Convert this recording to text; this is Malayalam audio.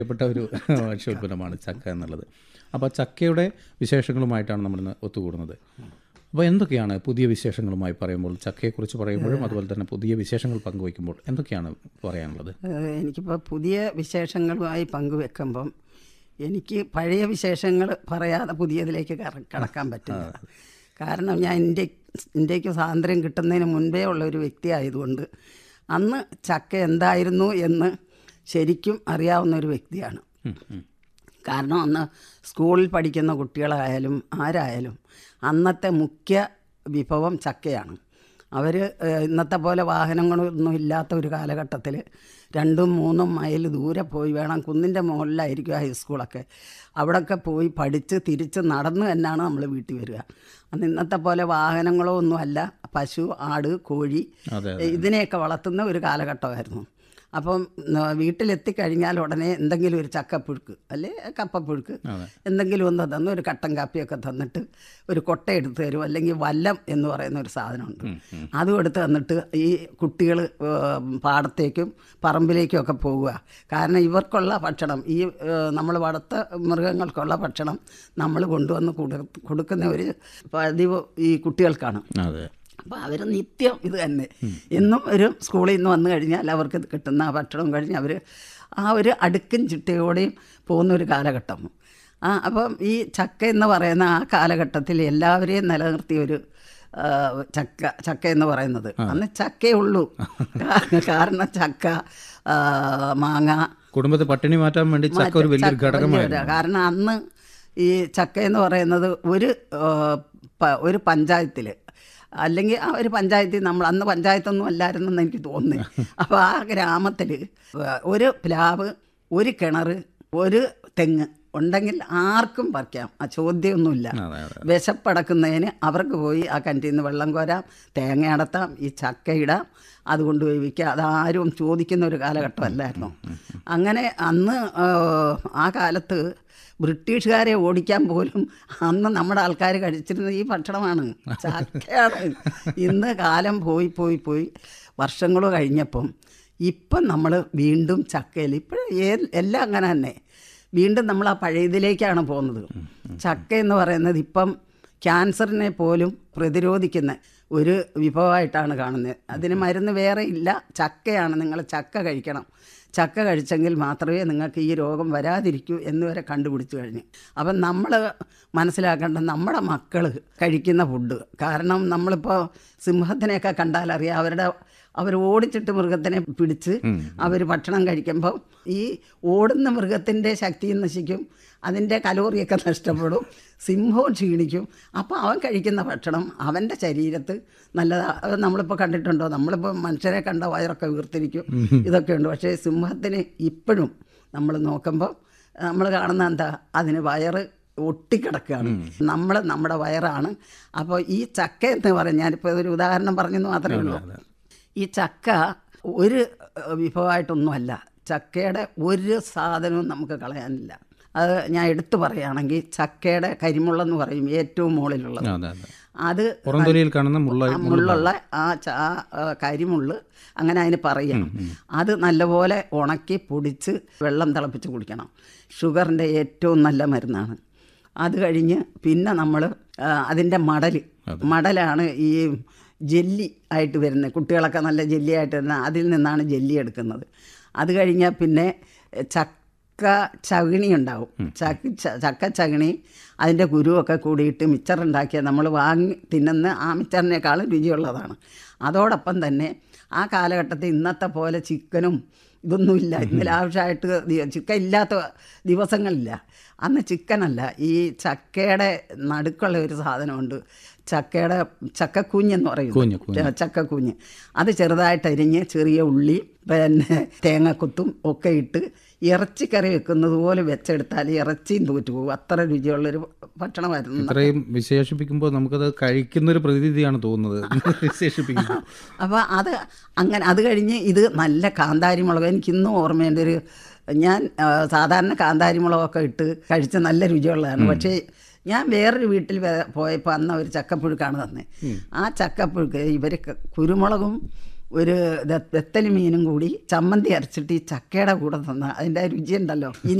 പ്രിയപ്പെട്ട ഒരു ഭക്ഷ്യോൽപ്പന്നമാണ് ചക്ക എന്നുള്ളത് അപ്പോൾ ചക്കയുടെ വിശേഷങ്ങളുമായിട്ടാണ് നമ്മളിന്ന് ഒത്തുകൂടുന്നത് അപ്പോൾ എന്തൊക്കെയാണ് പുതിയ വിശേഷങ്ങളുമായി പറയുമ്പോൾ ചക്കയെക്കുറിച്ച് പറയുമ്പോഴും അതുപോലെ തന്നെ പുതിയ വിശേഷങ്ങൾ പങ്കുവയ്ക്കുമ്പോൾ എന്തൊക്കെയാണ് പറയാനുള്ളത് ഏഹ് എനിക്കിപ്പോൾ പുതിയ വിശേഷങ്ങളുമായി പങ്കുവെക്കുമ്പം എനിക്ക് പഴയ വിശേഷങ്ങൾ പറയാതെ പുതിയതിലേക്ക് കറ- കടക്കാൻ പറ്റില്ല കാരണം ഞാൻ ഇന്ത്യ ഇന്ത്യക്ക് സ്വാതന്ത്ര്യം കിട്ടുന്നതിന് മുൻപേ ഉള്ള ഒരു വ്യക്തി ആയതുകൊണ്ട് അന്ന് ചക്ക എന്തായിരുന്നു എന്ന് ശരിക്കും അറിയാവുന്ന ഒരു വ്യക്തിയാണ് ഉം, ഉം. കാരണം അന്ന് സ്കൂളിൽ പഠിക്കുന്ന കുട്ടികളായാലും ആരായാലും അന്നത്തെ മുഖ്യ വിഭവം ചക്കയാണ് അവർ ഇന്നത്തെ പോലെ വാഹനങ്ങളൊന്നും ഇല്ലാത്ത ഒരു കാലഘട്ടത്തിൽ രണ്ടും മൂന്നും മൈൽ ദൂരെ പോയി വേണം കുന്നിൻ്റെ മുകളിലായിരിക്കും ഹൈസ്കൂളൊക്കെ അവിടെയൊക്കെ പോയി പഠിച്ച് തിരിച്ച് നടന്ന് തന്നെയാണ് നമ്മൾ വീട്ടിൽ വരിക അന്ന് ഇന്നത്തെ പോലെ വാഹനങ്ങളോ ഒന്നുമല്ല പശു ആട് കോഴി അതെ ഇതിനെയൊക്കെ വളർത്തുന്ന ഒരു കാലഘട്ടമായിരുന്നു അപ്പം ന- വീട്ടിലെത്തിക്കഴിഞ്ഞാൽ ഉടനെ എന്തെങ്കിലും ഒരു ചക്കപ്പുഴുക്ക് അല്ലെ കപ്പപ്പുഴുക്ക് അതെ എന്തെങ്കിലും ഒന്ന് തന്ന് ഒരു കട്ടൻ കാപ്പിയൊക്കെ തന്നിട്ട് ഒരു കൊട്ട എടുത്ത് തരും അല്ലെങ്കിൽ വല്ലം എന്ന് പറയുന്ന ഒരു സാധനമുണ്ട് അതും എടുത്ത് തന്നിട്ട് ഈ കുട്ടികൾ പാടത്തേക്കും പറമ്പിലേക്കും ഒക്കെ പോവുക കാരണം ഇവർക്കുള്ള ഭക്ഷണം ഈ നമ്മൾ വളർത്ത മൃഗങ്ങൾക്കുള്ള ഭക്ഷണം നമ്മൾ കൊണ്ടുവന്ന് കൊടു- കൊടുക്കുന്ന ഒരു പതിവ് ഈ കുട്ടികൾക്കാണ് അതെ അപ്പോൾ അവർ നിത്യം ഇത് തന്നെ എന്നും ഒരു സ്കൂളിൽ നിന്ന് വന്നു കഴിഞ്ഞാൽ അവർക്ക് ഇത് കിട്ടുന്ന ആ ഭക്ഷണം കഴിഞ്ഞ് അവർ ആ ഒരു അടുക്കും ചിട്ടയോടെയും പോകുന്ന ഒരു കാലഘട്ടം ആ അപ്പം ഈ ചക്ക എന്ന് പറയുന്ന ആ കാലഘട്ടത്തിൽ എല്ലാവരെയും നിലനിർത്തിയ ഒരു ആ, ചക്ക ചക്ക എന്ന് പറയുന്നത് അന്ന് ചക്കയേ ഉള്ളൂ കാ- കാരണം ചക്ക ആ, മാങ്ങ കുടുംബത്തെ പട്ടിണി മാറ്റാൻ വേണ്ടി ചക്ക ഒരു വലിയൊരു ചക്ക ഘടകമായിരുന്നു വലിയൊരു- കാരണം അന്ന് ഈ ചക്ക എന്ന് പറയുന്നത് ഒരു ആ, പ- ഒരു പഞ്ചായത്തിൽ അല്ലെങ്കിൽ ആ ഒരു പഞ്ചായത്തിൽ നമ്മൾ അന്ന് പഞ്ചായത്തൊന്നും അല്ലായിരുന്നെന്ന് എനിക്ക് തോന്നുന്നു അപ്പോൾ ആ ഗ്രാമത്തിൽ ഒരു പ്ലാവ് ഒരു കിണർ ഒരു തെങ്ങ് ഉണ്ടെങ്കിൽ ആർക്കും പറിക്കാം ആ ചോദ്യമൊന്നുമില്ല അതെ അതെ വിശപ്പടക്കുന്നതിന് അവർക്ക് പോയി ആ കിണറ്റിൽ നിന്ന് വെള്ളം കോരാം തേങ്ങ അടത്താം ഈ ചക്ക ഇടാം അത് കൊണ്ടുപോയി വിൽക്കുക അതാരും ചോദിക്കുന്ന ഒരു കാലഘട്ടമല്ലായിരുന്നു അങ്ങനെ അന്ന് ആ, ആ കാലത്ത് ബ്രിട്ടീഷുകാരെ ഓടിക്കാൻ പോലും അന്ന് നമ്മുടെ ആൾക്കാർ കഴിച്ചിരുന്ന ഈ ഭക്ഷണമാണ് ചക്കയാണ് ഇന്ന് കാലം പോയി പോയി പോയി വർഷങ്ങൾ കഴിഞ്ഞപ്പം ഇപ്പം നമ്മൾ വീണ്ടും ചക്കയിൽ ഇപ്പോഴും ഏ എല്ലാം അങ്ങനെ തന്നെ വീണ്ടും നമ്മൾ ആ പഴയതിലേക്കാണ് പോകുന്നത് ചക്ക എന്ന് പറയുന്നത് ഇപ്പം ക്യാൻസറിനെ പോലും പ്രതിരോധിക്കുന്ന ഒരു വിഭവമായിട്ടാണ് കാണുന്നത് അതിന് മരുന്ന് വേറെ ഇല്ല ചക്കയാണ് നിങ്ങൾ ചക്ക കഴിക്കണം ചക്ക കഴിച്ചെങ്കിൽ മാത്രമേ നിങ്ങൾക്ക് ഈ രോഗം വരാതിരിക്കൂ എന്ന് വരെ കണ്ടുപിടിച്ചു കഴിഞ്ഞു അപ്പം നമ്മൾ മനസ്സിലാക്കേണ്ട നമ്മുടെ മക്കൾ കഴിക്കുന്ന ഫുഡ് കാരണം നമ്മളിപ്പോൾ സിംഹത്തിനെയൊക്കെ കണ്ടാൽ അറിയാം അവരുടെ അവർ ഓടിച്ചിട്ട് മൃഗത്തിനെ പിടിച്ച് അവർ ഭക്ഷണം കഴിക്കുമ്പോൾ ഈ ഓടുന്ന മൃഗത്തിൻ്റെ ശക്തിയും നശിക്കും അതിൻ്റെ കലോറിയൊക്കെ നഷ്ടപ്പെടും സിംഹവും ക്ഷീണിക്കും അപ്പോൾ അവൻ കഴിക്കുന്ന ഭക്ഷണം അവൻ്റെ ശരീരത്ത് നല്ലതാ അത് നമ്മളിപ്പോൾ കണ്ടിട്ടുണ്ടോ നമ്മളിപ്പോൾ മനുഷ്യരെ കണ്ട വയറൊക്കെ വീർത്തിരിക്കും ഇതൊക്കെ ഉണ്ട് പക്ഷേ സിംഹത്തിന് ഇപ്പോഴും നമ്മൾ നോക്കുമ്പോൾ നമ്മൾ കാണുന്ന എന്താ അതിന് വയറ് ഒട്ടിക്കിടക്കുകയാണ് നമ്മൾ നമ്മുടെ വയറാണ് അപ്പോൾ ഈ ചക്ക എന്ന് പറഞ്ഞാൽ ഞാനിപ്പോൾ ഒരു ഉദാഹരണം പറഞ്ഞെന്ന് മാത്രമേ ഉള്ളൂ ഈ ചക്ക ഒരു ഏഹ്, വിഭവമായിട്ടൊന്നുമല്ല ചക്കയുടെ ഒരു സാധനവും നമുക്ക് കളയാനില്ല അത് ഞാൻ എടുത്തു പറയുകയാണെങ്കിൽ ചക്കയുടെ കരിമുള്ളെന്ന് പറയും ഏറ്റവും മുകളിലുള്ളത് അതെ അതെ അത് പുറംതൊലിയിൽ കാണുന്ന മുള്ള ആ മുള്ളുള്ള ആ ച- ആ ആ കരിമുള്ള് അങ്ങനെ അതിന് പറയാം അത് നല്ലപോലെ ഉണക്കി പൊടിച്ച് വെള്ളം തിളപ്പിച്ച് കുടിക്കണം ഷുഗറിൻ്റെ ഏറ്റവും നല്ല മരുന്നാണ് അത് കഴിഞ്ഞ് പിന്നെ നമ്മൾ അതിൻ്റെ മടൽ മടലാണ് ഈ ജെല്ലി ആയിട്ട് വരുന്നത് കുട്ടികളൊക്കെ നല്ല ജെല്ലി ആയിട്ട് വരുന്ന അതിൽ നിന്നാണ് ജെല്ലി എടുക്കുന്നത് അത് കഴിഞ്ഞാൽ പിന്നെ ചക്ക ചകിണി ഉണ്ടാവും ചക്ക ച- ചക്ക ചകിണി അതിൻ്റെ കുരുവൊക്കെ കൂടിയിട്ട് മിച്ചറുണ്ടാക്കിയ നമ്മൾ വാങ്ങി തിന്നുന്ന ആ മിച്ചറിനേക്കാളും രുചിയുള്ളതാണ് അതോടൊപ്പം തന്നെ ആ കാലഘട്ടത്തിൽ ഇന്നത്തെ പോലെ ചിക്കനും ഇതൊന്നുമില്ല ഇന്ന് ലാവശ്യമായിട്ട് ദി- ചിക്കൻ ഇല്ലാത്ത ദിവസങ്ങളില്ല അന്ന് ചിക്കനല്ല ഈ ചക്കയുടെ നടുക്കുള്ള ഒരു സാധനമുണ്ട് ചക്കയുടെ ചക്കക്കുഞ്ഞെന്ന് പറയും കൂഞ്ഞ്, കൂഞ്ഞ്. ചക്കക്കുഞ്ഞ് അത് ചെറുതായിട്ട് അരിഞ്ഞ് ചെറിയ ഉള്ളി പിന്നെ തേങ്ങക്കുത്തും ഒക്കെ ഇട്ട് ഇറച്ചിക്കറി വെക്കുന്നത് പോലെ വെച്ചെടുത്താൽ ഇറച്ചിയും തോറ്റു പോകും അത്ര രുചിയുള്ളൊരു ഭക്ഷണമായിരുന്നു ഇത്രയും വിശേഷിപ്പിക്കുമ്പോൾ നമുക്കത് കഴിക്കുന്ന ഒരു പ്രതീതിയാണ് തോന്നുന്നത് വിശേഷിപ്പിക്കുമ്പോൾ അപ്പോൾ അത് അങ്ങനെ അത് കഴിഞ്ഞ് ഇത് നല്ല കാന്താരി മുളക് എനിക്കിന്നും ഓർമ്മയുണ്ട് ഒരു ഞാൻ ആ, സാധാരണ കാന്താരി മുളകൊക്കെ ഇട്ട് കഴിച്ച നല്ല രുചിയുള്ളതാണ് പക്ഷേ ഞാൻ വേറൊരു വീട്ടിൽ വേ- പോയപ്പോൾ അന്ന് ഒരു ചക്കപ്പുഴുക്കാണ് തന്നെ ആ ചക്കപ്പുഴുക്ക് ഇവർ കുരുമുളകും ഒരു ദ- വെത്തലി മീനും കൂടി ചമ്മന്തി അരച്ചിട്ട് ഈ ചക്കയുടെ കൂടെ തന്ന അതിൻ്റെ രുചി ഉണ്ടല്ലോ ഇനി